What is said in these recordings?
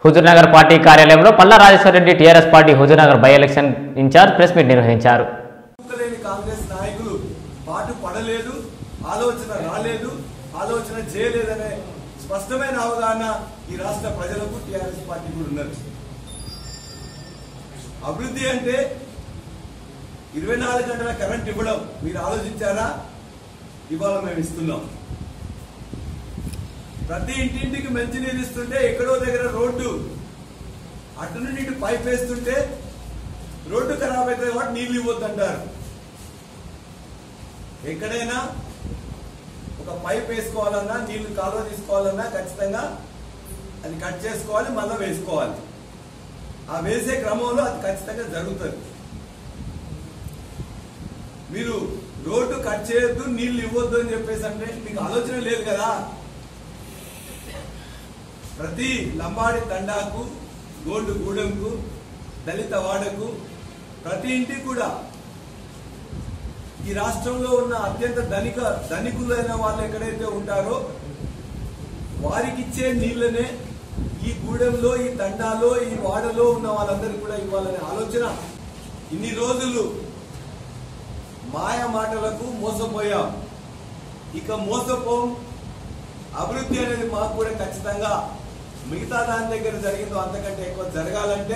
Huzurnagar party కార్యాలయంలో Palla Rajeshwar Reddy TRS party Huzurnagar by election incharge press meet నిర్వహించారు లేని కాంగ్రెస్ నాయకులు పాటు పడలేదు ఆలోచన రాలేదు ఆలోచన చేయలేదనే స్పష్టమైన అవగాహన ఈ రాష్ట్ర ప్రజలకు టీఆర్ఎస్ పార్టీ కూడా ఉన్నది అభివృద్ధి అంటే ఇరవై నాలుగు గంటల కరెంట్ ఇవ్వడం మీరు ఆలోచించారా ఇవాళ మేము ఇస్తున్నాం ప్రతి ఇంటింటికి మంచినీరు ఇస్తుంటే ఎక్కడో దగ్గర రోడ్డు అటు నుండి ఇటు పైప్ వేస్తుంటే రోడ్డు ఖరాబ్ అవుతుంది కాబట్టి నీళ్ళు ఇవ్వద్దంటారు ఎక్కడైనా ఒక పైప్ వేసుకోవాలన్నా నీళ్లు కాలువ తీసుకోవాలన్నా ఖచ్చితంగా అది కట్ చేసుకోవాలి మళ్ళీ వేసుకోవాలి ఆ వేసే క్రమంలో అది ఖచ్చితంగా జరుగుతుంది మీరు రోడ్డు కట్ చేయొద్దు నీళ్లు ఇవ్వద్దు అని చెప్పేసి అంటే మీకు ఆలోచన లేదు కదా ప్రతి లంబాడి తండాకు గోల్డ్ గూడెంకు దళిత వాడకు ప్రతి ఇంటికి కూడా ఈ రాష్ట్రంలో ఉన్న అత్యంత ధనిక ధనికులైన వాళ్ళు ఎక్కడైతే ఉంటారో వారికి ఇచ్చే నీళ్లనే ఈ గూడెంలో ఈ తండాలో ఈ వాడలో ఉన్న వాళ్ళందరికీ కూడా ఇవ్వాలనే ఆలోచన ఇన్ని రోజులు మాయ మాటలకు మోసపోయాం ఇక మోసపోం అభివృద్ధి అనేది మాకు కూడా ఖచ్చితంగా మిగతా దాని దగ్గర జరిగిందో అంతకంటే ఎక్కువ జరగాలంటే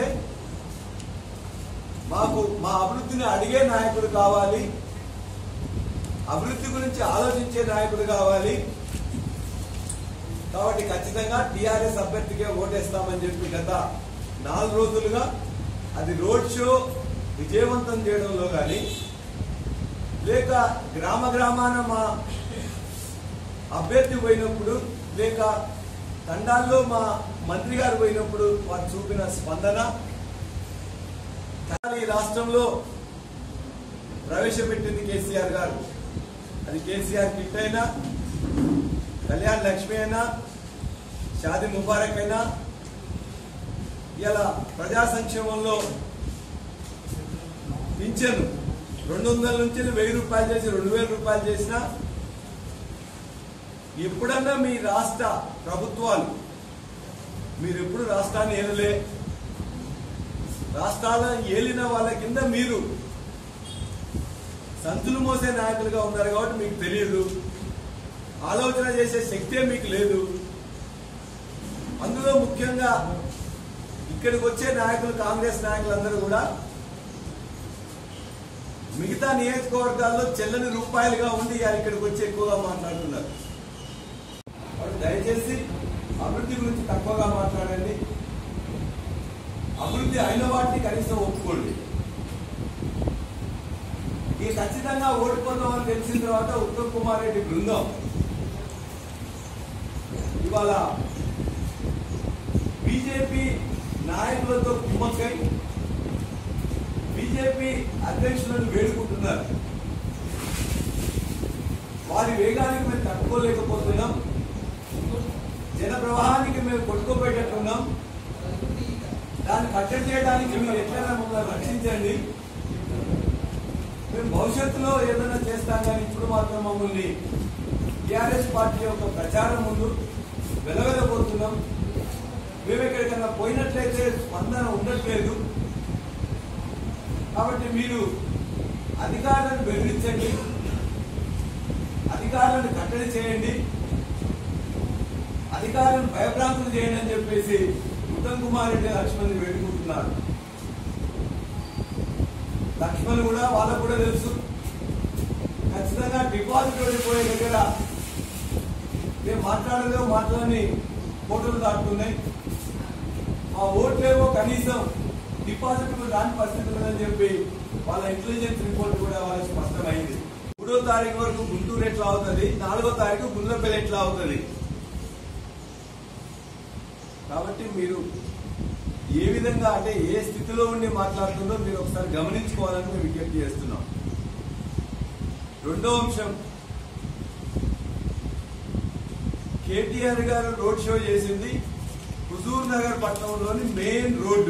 మాకు మా అభివృద్ధిని అడిగే నాయకుడు కావాలి అభివృద్ధి గురించి ఆలోచించే నాయకుడు కావాలి కాబట్టి ఖచ్చితంగా టిఆర్ఎస్ అభ్యర్థికే ఓటేస్తామని చెప్పి గత నాలుగు రోజులుగా అది రోడ్ షో విజయవంతం చేయడంలో కానీ లేక గ్రామ గ్రామాన మా అభ్యర్థి పోయినప్పుడు లేక తండాల్లో మా మంత్రి గారు పోయినప్పుడు వారు చూపిన స్పందన కానీ ఈ రాష్ట్రంలో ప్రవేశపెట్టింది కేసీఆర్ గారు అది కేసీఆర్ కిట్ అయినా కళ్యాణ్ లక్ష్మి అయినా షాది ముబారక్ అయినా ఇలా ప్రజా సంక్షేమంలో పింఛను రెండు వందల నుంచి వెయ్యి రూపాయలు చేసి రెండు వేల రూపాయలు చేసినా ఎప్పుడన్నా మీ రాష్ట్ర ప్రభుత్వాలు మీరు ఎప్పుడు రాష్ట్రాన్ని ఏలలే రాష్ట్రాలను ఏలిన వాళ్ళ కింద మీరు సంతులు మోసే నాయకులుగా ఉన్నారు కాబట్టి మీకు తెలియదు ఆలోచన చేసే శక్తే మీకు లేదు అందులో ముఖ్యంగా ఇక్కడికి వచ్చే నాయకులు కాంగ్రెస్ నాయకులందరూ కూడా మిగతా నియోజకవర్గాల్లో చెల్లని రూపాయలుగా ఉండి ఇవాళ ఇక్కడికి వచ్చి ఎక్కువగా మాట్లాడుతున్నారు కాబట్టి దయచేసి అభివృద్ధి గురించి తక్కువగా మాట్లాడండి అభివృద్ధి అయిన వాటిని కనీసం ఒప్పుకోండి ఈ ఖచ్చితంగా ఓడిపోతామని తెలిసిన తర్వాత ఉత్తమ్ కుమార్ రెడ్డి బృందం ఇవాళ బీజేపీ నాయకులతో కుమ్మక్కై బీజేపీ అధ్యక్షులను వేడుకుంటున్నారు వారి వేగానికి మేము తట్టుకోలేకపోతున్నాం జన ప్రవాహానికి మేము కొట్టుకోబెట్టుకున్నాం దాన్ని కట్టడి చేయడానికి మీరు ఎట్లైనా మమ్మల్ని రక్షించండి మేము భవిష్యత్తులో ఏదైనా చేస్తాం కానీ ఇప్పుడు మాత్రం మమ్మల్ని టిఆర్ఎస్ పార్టీ యొక్క ప్రచారం ముందు వెలవెలబోతున్నాం మేము ఎక్కడికైనా పోయినట్లయితే స్పందన ఉండట్లేదు కాబట్టి మీరు అధికారులను బెదిరించండి అధికారులను కట్టడి చేయండి అధికారులను భయభ్రాంతులు చేయండి అని చెప్పేసి ఉత్తమ్ కుమార్ రెడ్డి లక్ష్మణ్ వేడుకుంటున్నారు లక్ష్మణ్ కూడా వాళ్ళకు కూడా తెలుసు ఖచ్చితంగా డిపాజిట్ ఓడిపోయే దగ్గర మేము మాట్లాడలేవు మాట్లాడని ఫోటోలు దాటుతున్నాయి మా ఓట్లేవో కనీసం డిపాజిట్ కూడా రాని పరిస్థితి ఉందని చెప్పి వాళ్ళ ఇంటెలిజెన్స్ రిపోర్ట్ కూడా వాళ్ళకి స్పష్టమైంది మూడో తారీఖు వరకు గుంటూరు ఎట్లా అవుతుంది నాలుగో తారీఖు గుండ్లపల్లి ఎట్లా అవుతుంది కాబట్టి మీరు ఏ విధంగా అంటే ఏ స్థితిలో ఉండి మాట్లాడుతుందో మీరు ఒకసారి గమనించుకోవాలని మేము విజ్ఞప్తి చేస్తున్నాం రెండో అంశం కేటీఆర్ గారు రోడ్ షో చేసింది హుజూర్ నగర్ పట్టణంలోని మెయిన్ రోడ్డు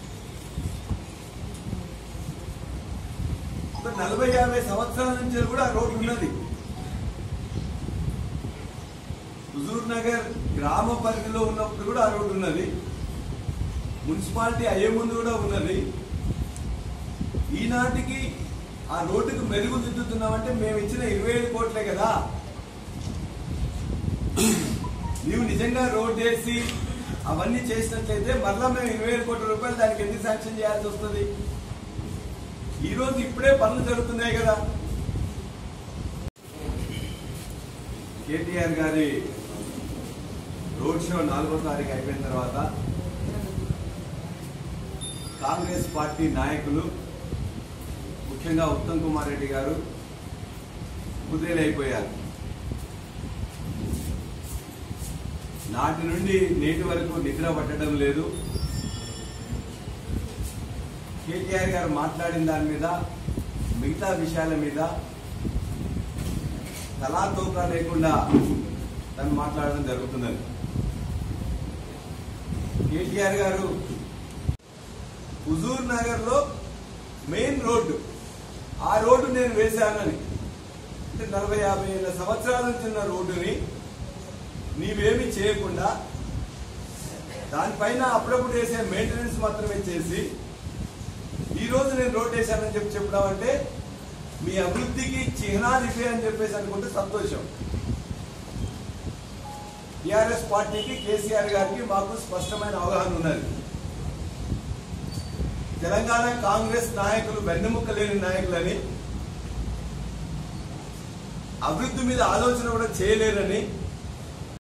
ఒక నలభై యాభై సంవత్సరాల నుంచి కూడా ఆ రోడ్డు ఉన్నది హుజూర్ నగర్ గ్రామ పరిధిలో ఉన్నప్పుడు కూడా ఆ రోడ్డు ఉన్నది మున్సిపాలిటీ అయ్యే ముందు కూడా ఉన్నది ఈనాటికి ఆ రోడ్డుకు మెరుగు దిద్దుతున్నామంటే మేము ఇచ్చిన ఇరవై ఐదు కోట్లే కదా నీవు నిజంగా రోడ్ వేసి అవన్నీ చేసినట్లయితే మరలా మేము ఇరవై ఐదు కోట్ల రూపాయలు దానికి ఎందుకు శాంక్షన్ చేయాల్సి వస్తుంది ఈ రోజు ఇప్పుడే పనులు జరుగుతున్నాయి కదా కేటీఆర్ గారి రోడ్ షో నాలుగో తారీఖు అయిపోయిన తర్వాత కాంగ్రెస్ పార్టీ నాయకులు ముఖ్యంగా ఉత్తమ్ కుమార్ రెడ్డి గారు కుదేలైపోయారు నాటి నుండి నేటి వరకు నిద్ర పట్టడం లేదు కేటీఆర్ గారు మాట్లాడిన దాని మీద మిగతా విషయాల మీద తలా తోకా లేకుండా తను మాట్లాడడం జరుగుతున్నది కేటీఆర్ గారు హుజూర్ నగర్ లో మెయిన్ రోడ్డు ఆ రోడ్డు నేను వేశానని అంటే నలభై యాభై ఏళ్ళ సంవత్సరాల నుంచి ఉన్న రోడ్డుని నీవేమి చేయకుండా దానిపైన అప్పుడప్పుడు వేసే మెయింటెనెన్స్ మాత్రమే చేసి ఈ రోజు నేను రోడ్ వేశానని చెప్పి చెప్పడం అంటే మీ అభివృద్ధికి చిహ్నాలు ఇవే అని చెప్పేసి అనుకుంటే సంతోషం టిఆర్ఎస్ పార్టీకి కేసీఆర్ గారికి మాకు స్పష్టమైన అవగాహన ఉన్నది తెలంగాణ కాంగ్రెస్ నాయకులు వెన్నెముక్క లేని నాయకులని అభివృద్ధి మీద ఆలోచన కూడా చేయలేరని